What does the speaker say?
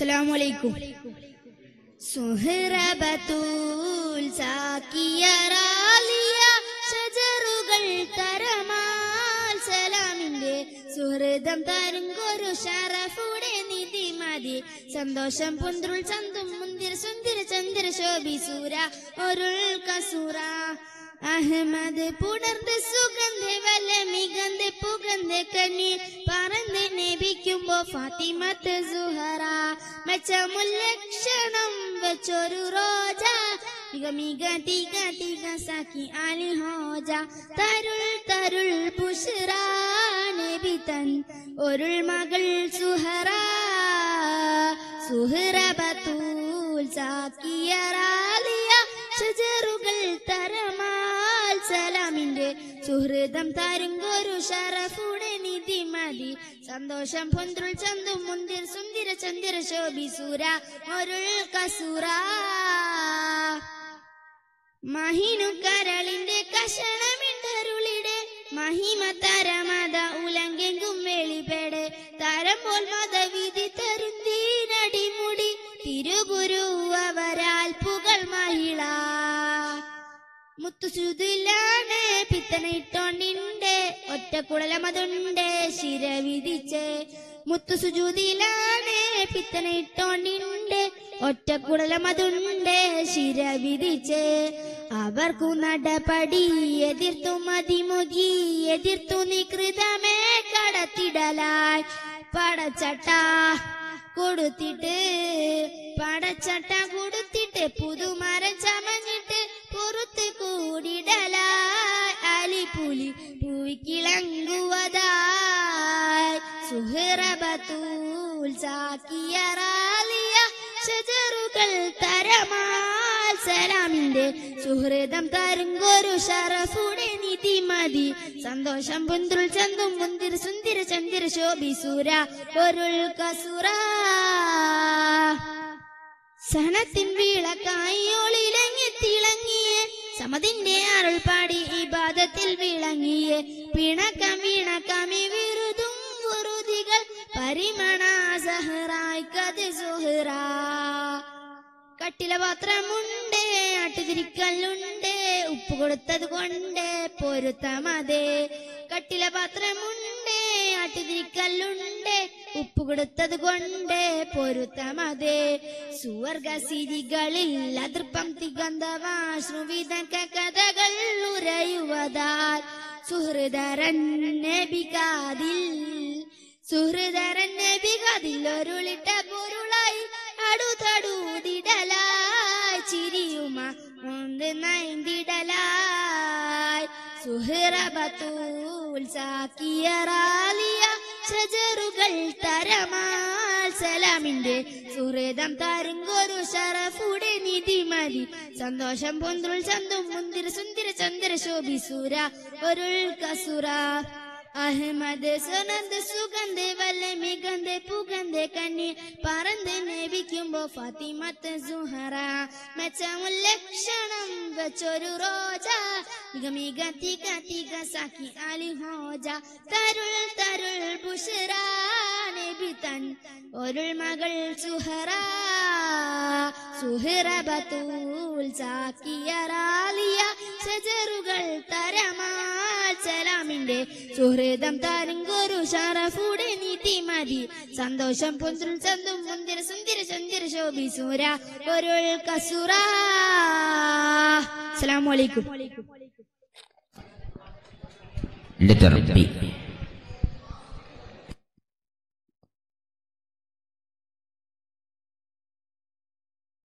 അസ്സലാമലൈക്കും സുഹറബത്തൂൽ സാക്കിയ റാലിയ ഷജറുകൾ തരമാൽ സലാമിന്റെ സുഹൃതം തരുങ്കൊരു ഷറഫുടെ നിധി മതി സന്തോഷം പുന്ത്രുൾ ചന്തും മുന്തിര സുന്ദര ചന്ദ്ര ശോഭി സൂര ഒരുൾ കസൂറ അഹമ്മദ് പുണർന്ന് സുഗന്ധ വല്ല മികന്ത് പുകന്ത് കണ്ണി പറന്ന് നബിക്കുമ്പോ ഫാത്തിമത്ത് സുഹറ മെച്ചമുല്ലക്ഷണം വെച്ചൊരു റോജ മിക മിക തിക തിക സാക്കി ആലി ഹോജ തരുൾ തരുൾ പുഷറ നബി തൻ ഒരുൾ മകൾ സുഹറ സുഹറ ബത്തൂൽ സാക്കിയ റാലിയ ഷജറുകൾ തരമാൽ സലാമിന്റെ സുഹൃതം തരുങ്കൊരു ഷറഫുടെ നിധി മതി സന്തോഷം പൊന്ത്രുൾ ചന്തു മുന്തിർ സുന്ദര ചന്ദ്ര ശോഭി സൂര ഒരുൾ കസൂറ മഹിനു കരളിന്റെ കഷണമിണ്ടരുളിടെ മഹിമ തരമത ഉലങ്കെങ്കും വെളിപെടെ തരം പോൽ മതവിധി തരുന്തീനടിമുടി തിരുഗുരു അവരാൽ പുകൾ മഹിള മുത്തുസുതിലാണ് പിത്തനയിട്ടോണ്ടിണ്ട് ഒറ്റ കുടലമതുണ്ട് ശിര വിധിച്ച് മുത്തുസുജൂതിലാണ് പിത്തനയിട്ടോണ്ടിണ്ട് ഒറ്റ കുടലമതുണ്ട് ശിര വിധിച്ച് അവർക്കു നടപടി എതിർത്തു മതിമുഖി എതിർത്തു നികൃതമേ കടത്തിടലായി പടച്ചട്ട കൊടുത്തിട്ട് പടച്ചട്ട കൊടുത്തിട്ട് പുതുമരം ചമഞ്ഞിട്ട് പുറത്ത് കൂടിടലായി അലിപുലി പൂവിക്കിളങ്ങുവതായി സുഹറബത്തൂൽ സാക്കിയ റാലിയ ഷജറുകൾ തരമാൽ സലാമിന്റെ സുഹൃതം തരുങ്കൊരു ഷറഫുടെ നിധി മതി സന്തോഷം പുന്ത്രുൾ ചന്തും മുന്തിര സുന്ദര ചന്ദ്ര ശോഭി സൂര പൊരുൾ കസുറ സഹനത്തിൻ വിളക്കായി ഒളിലങ്ങി തിളങ്ങിയ സമതിന്റെ അരുൾ പാടി ഇബാദത്തിൽ വിളങ്ങിയ പിണക്കം വീണക്കമി വിരുതും വെറുതികൾ പരിമണ സഹറായി കത് സുഹറ കട്ടില പാത്രമുണ്ട് അട്ടുതിരിക്കല്ലുണ്ട് ഉപ്പ് കൊടുത്തത് കൊണ്ട് പൊരുത്തമതേ കട്ടില പാത്രമുണ്ട് അട്ടുതിരിക്കല്ലുണ്ട് ഉപ്പ് കൊടുത്തത് കൊണ്ട് പൊരുത്തമതേ സുവർഗസിരികളിൽ അതിർപ്പം തികന്തവാശ്രുവിധക കഥകൾ ഉരയുവതാൽ സുഹൃദരൻ നബികാതിൽ സുഹൃദരൻ നബികാതിൽ ഒരുളിട്ട പൊരുളായി അടുതടൂതിടലായി ചിരിയുമ ഒന്ന് നൈന്തിടലായി സുഹൃബത്തൂൽ സാക്കിയ റാലിയ ഷജറുകൾ തരമാൽ സലാമിന്റെ സുഹൃതം തരുങ്കൊരു ഷറഫുടെ നിധി മതി സന്തോഷം പൊന്തുൾ ചന്തും മുന്തിര സുന്ദര ചന്ദ്ര ശോഭി സൂര ഒരുൾ കസുറ അഹമ്മദ് സുനന്ദ സുഗന്ധ വല്ല മികന്ത പുകന്ത കണ്ണി പറന്ന് നബിക്കുമ്പോ ഫാത്തിമത്ത് സുഹറ മെച്ചമുല്ലക്ഷണം വെച്ചൊരു റോജ മിക മിക തിക തിക സാക്കി അലി ഹോജ തരുൾ തരുൾ ബുഷറ നബി തൻ ഒരുൾ മകൾ സുഹറ സുഹറ ബത്തൂൽ സാക്കിയ റാലിയ ഷജറുകൾ തരമാൽ സലാമിന്റെ സുഹൃതം താരങ്കൊരു ഷറഫുടെ നീതി മതി സന്തോഷം പൊന്തുൽ ചന്തും മുന്തിര സുന്ദര ചന്ദ്ര ശോഭി സൂര ഒരുൾ കസുറ അസ്സലാമു അലൈക്കും letter B